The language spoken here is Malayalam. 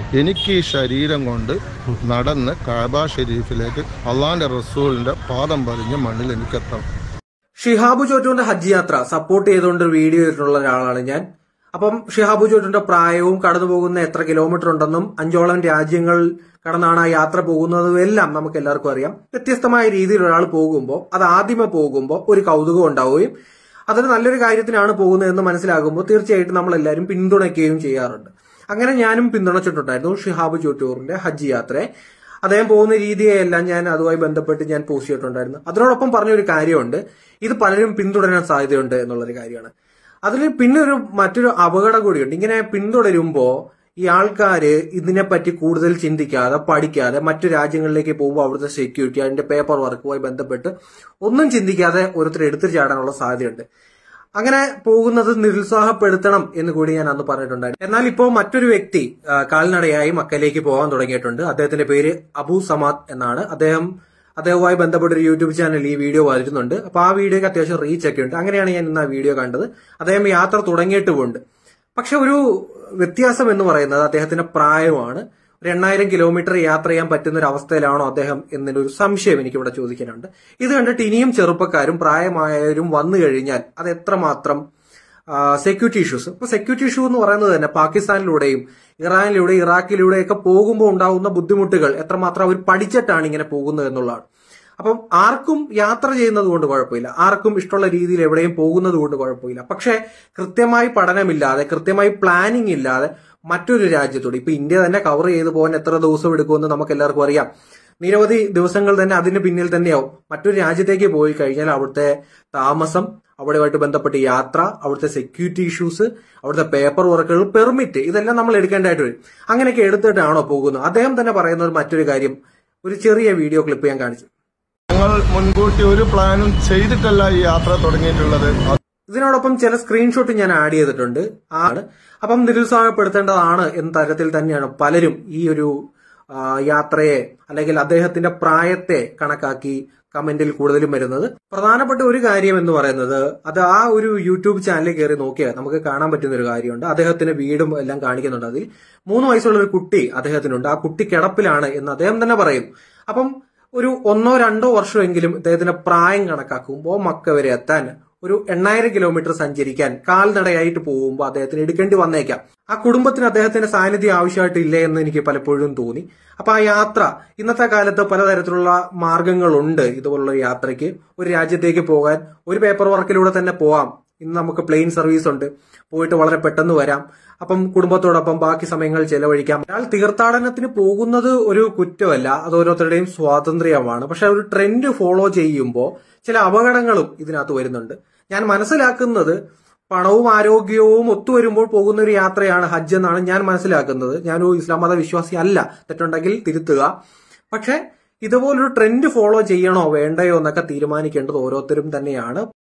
എനിക്ക് ഈ ശരീരം കൊണ്ട് നടന്ന് കാബ ഷെരീഫിലേക്ക് അള്ളാന്റെ റസൂലിന്റെ പാദം പതിഞ്ഞ മണ്ണിൽ എനിക്ക് എത്തണം ഷിഹാബു ചോറ്റുവിന്റെ ഹജ്ജ് യാത്ര സപ്പോർട്ട് ചെയ്തുകൊണ്ട് വീഡിയോ ചെയ്തിട്ടുള്ള ഒരാളാണ് ഞാൻ അപ്പം ഷിഹാബു ചോറ്റുവിന്റെ പ്രായവും കടന്നു പോകുന്ന എത്ര കിലോമീറ്റർ ഉണ്ടെന്നും അഞ്ചോളം രാജ്യങ്ങൾ കടന്നാണ് ആ യാത്ര പോകുന്നതും എല്ലാം നമുക്ക് എല്ലാവർക്കും അറിയാം വ്യത്യസ്തമായ രീതിയിൽ ഒരാൾ പോകുമ്പോൾ അത് ആദ്യമേ പോകുമ്പോൾ ഒരു കൗതുകം ഉണ്ടാവുകയും അതൊരു നല്ലൊരു കാര്യത്തിനാണ് പോകുന്നതെന്ന് മനസ്സിലാകുമ്പോൾ തീർച്ചയായിട്ടും നമ്മൾ എല്ലാവരും പിന്തുണയ്ക്കുകയും ചെയ്യാറുണ്ട് അങ്ങനെ ഞാനും പിന്തുണച്ചിട്ടുണ്ടായിരുന്നു ഷിഹാബ് ചോറ്റൂറിന്റെ ഹജ്ജ് യാത്രയെ അദ്ദേഹം പോകുന്ന രീതിയെല്ലാം ഞാൻ അതുമായി ബന്ധപ്പെട്ട് ഞാൻ പോസ്റ്റ് ചെയ്തിട്ടുണ്ടായിരുന്നു അതിനോടൊപ്പം പറഞ്ഞൊരു കാര്യമുണ്ട് ഇത് പലരും പിന്തുടരാൻ സാധ്യതയുണ്ട് എന്നുള്ളൊരു കാര്യമാണ് അതിൽ പിന്നെ ഒരു മറ്റൊരു അപകടം കൂടിയുണ്ട് ഇങ്ങനെ പിന്തുടരുമ്പോൾ ഈ ആൾക്കാര് ഇതിനെപ്പറ്റി കൂടുതൽ ചിന്തിക്കാതെ പഠിക്കാതെ മറ്റു രാജ്യങ്ങളിലേക്ക് പോകുമ്പോൾ അവിടുത്തെ സെക്യൂരിറ്റി അതിന്റെ പേപ്പർ വർക്കുമായി ബന്ധപ്പെട്ട് ഒന്നും ചിന്തിക്കാതെ ഓരോരുത്തർ എടുത്തു ചാടാനുള്ള സാധ്യതയുണ്ട് അങ്ങനെ പോകുന്നത് നിരുത്സാഹപ്പെടുത്തണം എന്ന് കൂടി ഞാൻ അന്ന് പറഞ്ഞിട്ടുണ്ടായിരുന്നു എന്നാൽ ഇപ്പോൾ മറ്റൊരു വ്യക്തി ആ, കാൽനടയായി മക്കയിലേക്ക് പോകാൻ തുടങ്ങിയിട്ടുണ്ട് അദ്ദേഹത്തിന്റെ പേര് അബു സമാദ് എന്നാണ് അദ്ദേഹം അദ്ദേഹവുമായി ബന്ധപ്പെട്ട ഒരു യൂട്യൂബ് ചാനൽ ഈ വീഡിയോ വരുന്നുണ്ട് അപ്പൊ ആ വീഡിയോക്ക് അത്യാവശ്യം റീച്ച് ഒക്കെ ഉണ്ട് അങ്ങനെയാണ് ഞാൻ ഇന്ന് ആ വീഡിയോ കണ്ടത് അദ്ദേഹം യാത്ര തുടങ്ങിയിട്ടുമുണ്ട് പക്ഷെ ഒരു വ്യത്യാസം എന്ന് പറയുന്നത് അദ്ദേഹത്തിന്റെ പ്രായമാണ് ഒരു എണ്ണായിരം കിലോമീറ്റർ യാത്ര ചെയ്യാൻ പറ്റുന്ന ഒരു അവസ്ഥയിലാണോ അദ്ദേഹം എന്നൊരു സംശയം എനിക്ക് ഇവിടെ ചോദിക്കാനുണ്ട് ഇത് കണ്ടിട്ട് ഇനിയും ചെറുപ്പക്കാരും പ്രായമായവരും വന്നു കഴിഞ്ഞാൽ അത് എത്രമാത്രം സെക്യൂരിറ്റി ഇഷ്യൂസ് ഇപ്പൊ സെക്യൂരിറ്റി ഇഷ്യൂ എന്ന് പറയുന്നത് തന്നെ പാകിസ്ഥാനിലൂടെയും ഇറാനിലൂടെ ഇറാഖിലൂടെയൊക്കെ പോകുമ്പോൾ ഉണ്ടാകുന്ന ബുദ്ധിമുട്ടുകൾ എത്രമാത്രം അവർ പഠിച്ചിട്ടാണ് ഇങ്ങനെ പോകുന്നത് എന്നുള്ളതാണ് അപ്പം ആർക്കും യാത്ര ചെയ്യുന്നത് കൊണ്ട് കുഴപ്പമില്ല ആർക്കും ഇഷ്ടമുള്ള രീതിയിൽ എവിടെയും പോകുന്നത് കൊണ്ട് കുഴപ്പമില്ല പക്ഷേ കൃത്യമായി പഠനമില്ലാതെ കൃത്യമായി പ്ലാനിങ് ഇല്ലാതെ മറ്റൊരു രാജ്യത്തോട് ഇപ്പൊ ഇന്ത്യ തന്നെ കവർ ചെയ്ത് പോകാൻ എത്ര ദിവസം എടുക്കുമെന്ന് നമുക്ക് എല്ലാവർക്കും അറിയാം നിരവധി ദിവസങ്ങൾ തന്നെ അതിന് പിന്നിൽ തന്നെയാവും മറ്റൊരു രാജ്യത്തേക്ക് പോയി കഴിഞ്ഞാൽ അവിടുത്തെ താമസം അവിടെയുമായിട്ട് ബന്ധപ്പെട്ട യാത്ര അവിടുത്തെ സെക്യൂരിറ്റി ഇഷ്യൂസ് അവിടുത്തെ പേപ്പർ വർക്കുകൾ പെർമിറ്റ് ഇതെല്ലാം നമ്മൾ എടുക്കേണ്ടതായിട്ട് വരും അങ്ങനെയൊക്കെ എടുത്തിട്ടാണോ പോകുന്നത് അദ്ദേഹം തന്നെ പറയുന്ന ഒരു മറ്റൊരു കാര്യം ഒരു ചെറിയ വീഡിയോ ക്ലിപ്പ് ഞാൻ കാണിച്ചു ഞങ്ങൾ മുൻകൂട്ടി ഒരു പ്ലാനും ചെയ്തിട്ടല്ല ഈ യാത്ര തുടങ്ങിയിട്ടുള്ളത് ഇതിനോടൊപ്പം ചില സ്ക്രീൻഷോട്ട് ഞാൻ ആഡ് ചെയ്തിട്ടുണ്ട് ആണ് അപ്പം നിരുത്സാഹപ്പെടുത്തേണ്ടതാണ് എന്ന തരത്തിൽ തന്നെയാണ് പലരും ഈ ഒരു ആ, യാത്രയെ അല്ലെങ്കിൽ അദ്ദേഹത്തിന്റെ പ്രായത്തെ കണക്കാക്കി കമന്റിൽ കൂടുതലും വരുന്നത് പ്രധാനപ്പെട്ട ഒരു കാര്യം എന്ന് പറയുന്നത് അത് ആ ഒരു യൂട്യൂബ് ചാനലിൽ കയറി നോക്കിയാൽ നമുക്ക് കാണാൻ പറ്റുന്ന ഒരു കാര്യമുണ്ട് അദ്ദേഹത്തിന്റെ വീടും എല്ലാം കാണിക്കുന്നുണ്ട് അതിൽ മൂന്ന് വയസ്സുള്ള ഒരു കുട്ടി അദ്ദേഹത്തിനുണ്ട് ആ കുട്ടി കിടപ്പിലാണ് എന്ന് അദ്ദേഹം തന്നെ പറയും അപ്പം ഒരു ഒന്നോ രണ്ടോ വർഷമെങ്കിലും ഇദ്ദേഹത്തിന്റെ പ്രായം കണക്കാക്കുമ്പോൾ മക്ക വരെ എത്താൻ ഒരു എണ്ണായിരം കിലോമീറ്റർ സഞ്ചരിക്കാൻ കാൽനടയായിട്ട് പോകുമ്പോൾ അദ്ദേഹത്തിന് എടുക്കേണ്ടി വന്നേക്കാം ആ കുടുംബത്തിന് അദ്ദേഹത്തിന്റെ സാന്നിധ്യം ആവശ്യമായിട്ടില്ലേ എന്ന് എനിക്ക് പലപ്പോഴും തോന്നി അപ്പൊ ആ യാത്ര ഇന്നത്തെ കാലത്ത് പലതരത്തിലുള്ള മാർഗങ്ങളുണ്ട് ഇതുപോലുള്ള യാത്രയ്ക്ക് ഒരു രാജ്യത്തേക്ക് പോകാൻ ഒരു പേപ്പർ വർക്കിലൂടെ തന്നെ പോവാം ഇന്ന് നമുക്ക് പ്ലെയിൻ സർവീസ് ഉണ്ട് പോയിട്ട് വളരെ പെട്ടെന്ന് വരാം അപ്പം കുടുംബത്തോടൊപ്പം ബാക്കി സമയങ്ങൾ ചെലവഴിക്കാം ഒരാൾ തീർത്ഥാടനത്തിന് പോകുന്നത് ഒരു കുറ്റമല്ല അത് ഓരോരുത്തരുടെയും സ്വാതന്ത്ര്യമാണ് പക്ഷെ ഒരു ട്രെൻഡ് ഫോളോ ചെയ്യുമ്പോൾ ചില അപകടങ്ങളും ഇതിനകത്ത് വരുന്നുണ്ട് ഞാൻ മനസ്സിലാക്കുന്നത് പണവും ആരോഗ്യവും ഒത്തുവരുമ്പോൾ പോകുന്ന ഒരു യാത്രയാണ് ഹജ്ജ് എന്നാണ് ഞാൻ മനസ്സിലാക്കുന്നത് ഞാനൊരു ഇസ്ലാം മത വിശ്വാസി അല്ല തെറ്റുണ്ടെങ്കിൽ തിരുത്തുക പക്ഷെ ഇതുപോലൊരു ട്രെൻഡ് ഫോളോ ചെയ്യണോ വേണ്ടയോ എന്നൊക്കെ തീരുമാനിക്കേണ്ടത് ഓരോരുത്തരും തന്നെയാണ്